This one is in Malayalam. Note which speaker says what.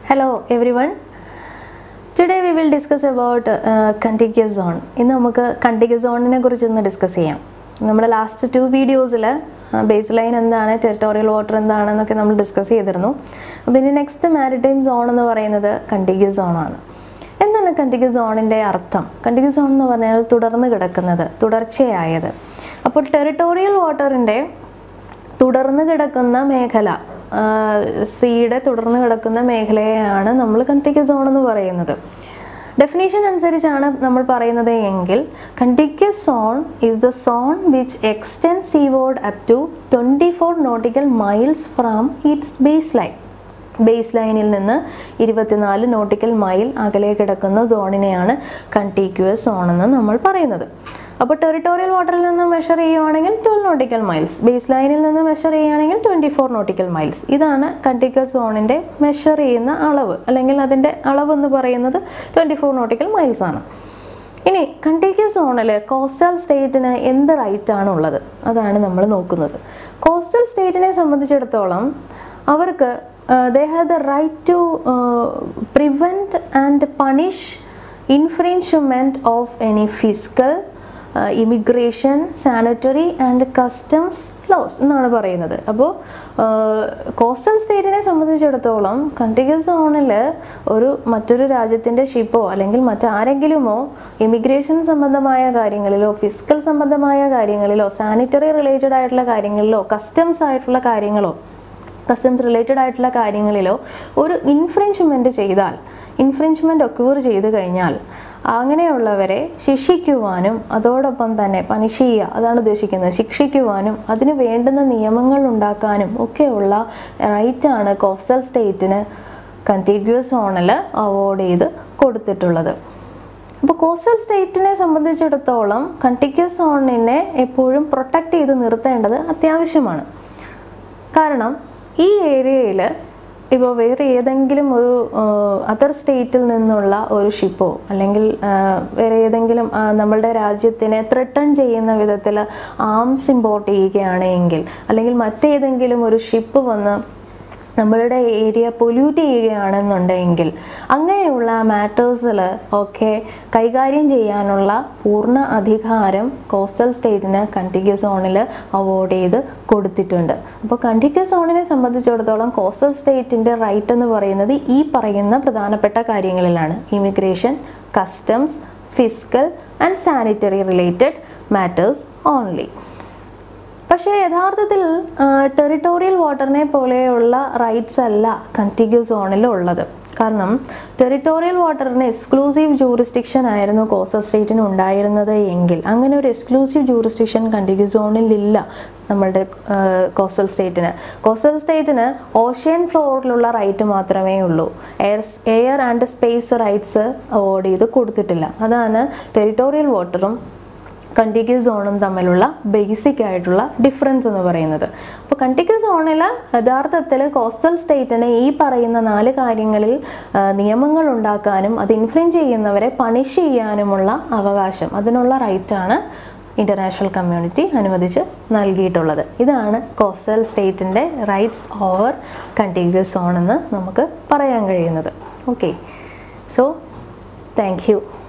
Speaker 1: Hello everyone. Today we will discuss about uh, contiguous zone. ഇന്ന് നമുക്ക് കണ്ടിഗ്യസ് സോണിനെ കുറിച്ചൊന്ന് ഡിസ്കസ് ചെയ്യാം നമ്മുടെ ലാസ്റ്റ് ടു വീഡിയോസിൽ ബേസ് ലൈൻ എന്താണ് ടെറിട്ടോറിയൽ വാട്ടർ എന്താണെന്നൊക്കെ നമ്മൾ ഡിസ്കസ് ചെയ്തിരുന്നു അപ്പോൾ ഇനി നെക്സ്റ്റ് മാരിടൈം സോൺ എന്ന് പറയുന്നത് കണ്ടിഗ്യസ് സോണാണ് എന്താണ് കണ്ടിഗ്യസ് സോണിൻ്റെ അർത്ഥം കണ്ടിഗ്യസ് സോൺ എന്ന് പറഞ്ഞാൽ തുടർന്ന് കിടക്കുന്നത് തുടർച്ചയായത് അപ്പോൾ ടെറിട്ടോറിയൽ വാട്ടറിൻ്റെ തുടർന്ന് കിടക്കുന്ന മേഖല സീയുടെ തുടർന്ന് കിടക്കുന്ന മേഖലയെയാണ് നമ്മൾ കണ്ടിഗ്യസ് സോൺ എന്ന് പറയുന്നത് ഡെഫിനേഷൻ അനുസരിച്ചാണ് നമ്മൾ പറയുന്നത് എങ്കിൽ contiguous zone is the zone which extend seaward up to twenty four nautical miles from its base line base ലൈനിൽ നിന്ന് ഇരുപത്തിനാല് നോട്ടിക്കൽ മൈൽ അകലെ കിടക്കുന്ന സോണിനെയാണ് കണ്ടിഗ്യുവസ് സോൺ എന്ന് നമ്മൾ പറയുന്നത് അപ്പോൾ ടെറിട്ടോറിയൽ വാട്ടറിൽ നിന്ന് മെഷർ ചെയ്യുവാണെങ്കിൽ ട്വൽവ് നോട്ടിക്കൽ മൈൽസ് ബേസ് ലൈനിൽ നിന്ന് മെഷർ ചെയ്യുകയാണെങ്കിൽ ട്വൻറ്റി ഫോർ നോട്ടിക്കൽ മൈൽസ് ഇതാണ് കണ്ടിഗ്യുവസ് സോണിൻ്റെ മെഷർ ചെയ്യുന്ന അളവ് അല്ലെങ്കിൽ അതിൻ്റെ അളവ് എന്ന് പറയുന്നത് ട്വൻറ്റി ഫോർ നോട്ടിക്കൽ മൈൽസ് ആണ് ഇനി കണ്ടിഗ്യസ് സോണിൽ കോസ്റ്റൽ സ്റ്റേറ്റിന് എന്ത് റൈറ്റ് ആണ് ഉള്ളത് അതാണ് നമ്മൾ നോക്കുന്നത് കോസ്റ്റൽ സ്റ്റേറ്റിനെ സംബന്ധിച്ചിടത്തോളം അവർക്ക് they have the right to prevent and punish infringement of any physical immigration sanitary and customs laws എന്നാണ് പറയുന്നത് അപ്പോൾ കോസ്റ്റൽ സ്റ്റേറ്റിനെ സംബന്ധിച്ചിടത്തോളം കണ്ടിഗ്യസ് സോണിൽ ഒരു മറ്റൊരു രാജ്യത്തിൻ്റെ ഷിപ്പോ അല്ലെങ്കിൽ മറ്റാരെങ്കിലുമോ ഇമിഗ്രേഷൻ സംബന്ധമായ കാര്യങ്ങളിലോ ഫിസിക്കൽ സംബന്ധമായ കാര്യങ്ങളിലോ സാനിറ്ററി റിലേറ്റഡ് ആയിട്ടുള്ള കാര്യങ്ങളിലോ കസ്റ്റംസ് ആയിട്ടുള്ള കാര്യങ്ങളോ കസ്റ്റംസ് റിലേറ്റഡ് ആയിട്ടുള്ള കാര്യങ്ങളിലോ ഒരു ഇൻഫ്രിഞ്ച്മെൻറ്റ് ചെയ്താൽ ഇൻഫ്രിഞ്ച്മെൻറ്റ് ഒക്യൂർ ചെയ്ത് കഴിഞ്ഞാൽ അങ്ങനെയുള്ളവരെ ശിക്ഷിക്കുവാനും അതോടൊപ്പം തന്നെ പനിഷ് ചെയ്യുക അതാണ് ഉദ്ദേശിക്കുന്നത് ശിക്ഷിക്കുവാനും അതിന് വേണ്ടുന്ന നിയമങ്ങൾ ഉണ്ടാക്കാനും ഒക്കെയുള്ള റൈറ്റാണ് കോസ്റ്റൽ സ്റ്റേറ്റിന് കണ്ടിഗ്യുവസ് സോണിൽ അവാർഡ് ചെയ്ത് കൊടുത്തിട്ടുള്ളത് അപ്പോൾ കോസ്റ്റൽ സ്റ്റേറ്റിനെ സംബന്ധിച്ചിടത്തോളം കണ്ടിഗ്യുവസ് സോണിനെ എപ്പോഴും പ്രൊട്ടക്റ്റ് ചെയ്ത് നിർത്തേണ്ടത് അത്യാവശ്യമാണ് കാരണം ഈ ഏരിയയിൽ ഇപ്പോൾ വേറെ ഏതെങ്കിലും ഒരു അതർ സ്റ്റേറ്റിൽ നിന്നുള്ള ഒരു ഷിപ്പോ അല്ലെങ്കിൽ വേറെ ഏതെങ്കിലും നമ്മളുടെ രാജ്യത്തിനെ ത്രട്ടൺ ചെയ്യുന്ന വിധത്തിൽ ആംസ് ഇമ്പോർട്ട് ചെയ്യുകയാണെങ്കിൽ അല്ലെങ്കിൽ മറ്റേതെങ്കിലും ഒരു ഷിപ്പ് വന്ന് നമ്മളുടെ ഏരിയ പൊല്യൂട്ട് ചെയ്യുകയാണെന്നുണ്ടെങ്കിൽ അങ്ങനെയുള്ള മാറ്റേഴ്സിൽ ഒക്കെ കൈകാര്യം ചെയ്യാനുള്ള പൂർണ്ണ അധികാരം കോസ്റ്റൽ സ്റ്റേറ്റിന് കണ്ടിഗ്യസ് സോണിൽ അവാർഡ് ചെയ്ത് കൊടുത്തിട്ടുണ്ട് അപ്പോൾ കണ്ടിഗ്യസ് സോണിനെ സംബന്ധിച്ചിടത്തോളം കോസ്റ്റൽ സ്റ്റേറ്റിൻ്റെ റൈറ്റ് എന്ന് പറയുന്നത് ഈ പറയുന്ന പ്രധാനപ്പെട്ട കാര്യങ്ങളിലാണ് immigration customs physical and sanitary related matters only പക്ഷേ യഥാർത്ഥത്തിൽ ടെറിട്ടോറിയൽ വാട്ടറിനെ പോലെയുള്ള റൈറ്റ്സ് അല്ല കണ്ടിഗ്യൂ സോണിൽ ഉള്ളത് കാരണം ടെറിട്ടോറിയൽ വാട്ടറിന് എക്സ്ക്ലൂസീവ് ജൂറിസ്ഡിക്ഷൻ ആയിരുന്നു കോസ്റ്റൽ സ്റ്റേറ്റിന് ഉണ്ടായിരുന്നത് എങ്കിൽ അങ്ങനെ ഒരു എക്സ്ക്ലൂസീവ് ജൂറിസ്ഡിക്ഷൻ കണ്ടിഗ്യൂ സോണിൽ ഇല്ല നമ്മളുടെ കോസ്റ്റൽ സ്റ്റേറ്റിന് കോസ്റ്റൽ സ്റ്റേറ്റിന് ഓഷ്യൻ ഫ്ലോറിലുള്ള റൈറ്റ് മാത്രമേ ഉള്ളൂ air air and space rights award ചെയ്ത് കൊടുത്തിട്ടില്ല അതാണ് ടെറിട്ടോറിയൽ വാട്ടറും കണ്ടിഗ്യസ് സോണും തമ്മിലുള്ള ബേസിക് ആയിട്ടുള്ള ഡിഫറൻസ് എന്ന് പറയുന്നത് അപ്പോൾ കണ്ടിഗ്യസ് സോണിൽ യഥാർത്ഥത്തിൽ കോസ്റ്റൽ സ്റ്റേറ്റിന് ഈ പറയുന്ന നാല് കാര്യങ്ങളിൽ നിയമങ്ങൾ ഉണ്ടാക്കാനും അത് ഇൻഫ്ലുവൻസ് ചെയ്യുന്നവരെ പണിഷ് ചെയ്യാനുമുള്ള അവകാശം അതിനുള്ള റൈറ്റാണ് ഇൻ്റർനാഷണൽ കമ്മ്യൂണിറ്റി അനുവദിച്ച് നൽകിയിട്ടുള്ളത് ഇതാണ് കോസ്റ്റൽ സ്റ്റേറ്റിൻ്റെ റൈറ്റ്സ് ഓവർ കണ്ടിഗ്യസ് സോൺ എന്ന് നമുക്ക് പറയാൻ കഴിയുന്നത് ഓക്കെ സോ താങ്ക് യു